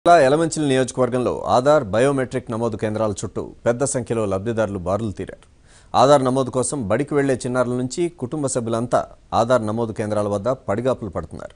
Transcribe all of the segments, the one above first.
జిల్లా యలమంచిలి నియోజకవర్గంలో ఆధార్ బయోమెట్రిక్ నమోదు కేంద్రాల చుట్టూ పెద్ద సంఖ్యలో లబ్ధిదారులు బారులు తీరారు ఆధార్ నమోదు కోసం బడికి వెళ్లే చిన్నారుల నుంచి కుటుంబ సభ్యులంతా ఆధార్ నమోదు కేంద్రాల వద్ద పడిగాపులు పడుతున్నారు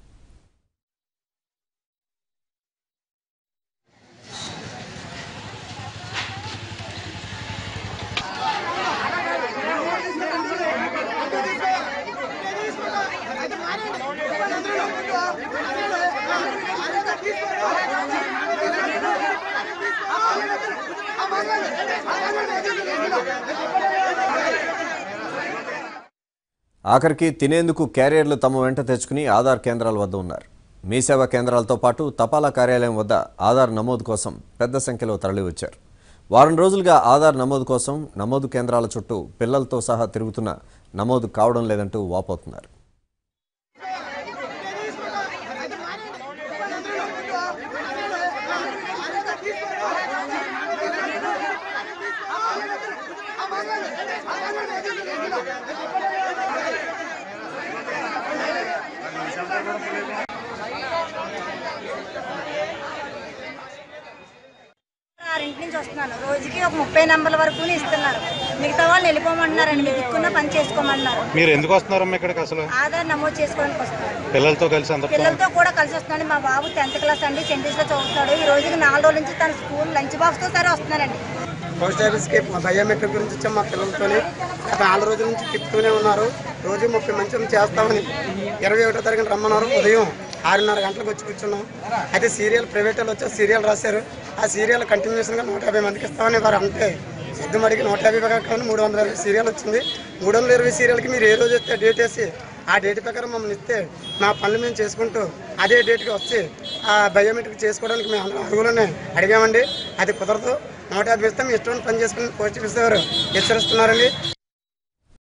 ఆఖరికి తినేందుకు క్యారియర్లు తమ వెంట తెచ్చుకుని ఆధార్ కేంద్రాల వద్ద ఉన్నారు మీ సేవా కేంద్రాలతో పాటు తపాలా కార్యాలయం వద్ద ఆధార్ నమోదు కోసం పెద్ద సంఖ్యలో తరలివచ్చారు వారం రోజులుగా ఆధార్ నమోదు కోసం నమోదు కేంద్రాల చుట్టూ పిల్లలతో సహా తిరుగుతున్న నమోదు కావడం లేదంటూ వాపోతున్నారు ఆరింటి నుంచి వస్తున్నాను రోజుకి ఒక ముప్పై నెంబర్ల వరకు ఇస్తున్నారు మిగతా వాళ్ళు వెళ్ళిపోమంటున్నారండి మీరు దిక్కున్న పని చేసుకోమన్నారు మీరు ఎందుకు వస్తున్నారమ్మా ఇక్కడికి అసలు ఆధార్ నమోదు చేసుకోవడానికి వస్తున్నారు పిల్లలతో కలిసి అందరితో పిల్లలతో కూడా కలిసి వస్తున్నాడు మా బాబు టెన్త్ క్లాస్ అండి సెంటీస్లో చదువుతాడు ఈ రోజుకి నాలుగు రోజుల నుంచి తన స్కూల్ లంచ్ బాక్స్తో సరే వస్తున్నారండి పోస్ట్ ఆఫీస్కి బయోమెట్రిక్ గురించి వచ్చాం మా పిల్లలతోని గత నాలుగు రోజుల నుంచి తిప్పుతూనే ఉన్నారు రోజు ముప్పై మంచి చేస్తామని ఇరవై ఒకటో తారీఖున రమ్మన్నారు ఉదయం ఆరున్నర గంటలకు వచ్చి కూర్చున్నాం అయితే సీరియల్ ప్రైవేట్ వాళ్ళు వచ్చి సీరియల్ రాశారు ఆ సీరియల్ కంటిన్యూషన్గా నూట యాభై మందికి ఇస్తామని వారు అంటే సిద్ధం అడిగి నూట యాభై కాకుండా మూడు వందల ఇరవై సీరియల్ వచ్చింది మూడు వందల ఇరవై సీరియల్కి మీరు ఏ రోజు వస్తే డేట్ వేసి ఆ డేట్ ప్రకారం మమ్మల్ని ఇస్తే మా పనులు మేము చేసుకుంటూ అదే డేట్కి వచ్చి ఆ బయోమెట్రిక్ చేసుకోవడానికి మేము అందరం అరుగులోనే అడిగామండి అది కుదరదు నూట యాభై ఇస్తే మీ ఇష్టం పని చేసుకుని పోస్ట్ ఆఫీస్ వారు హెచ్చరిస్తున్నారండి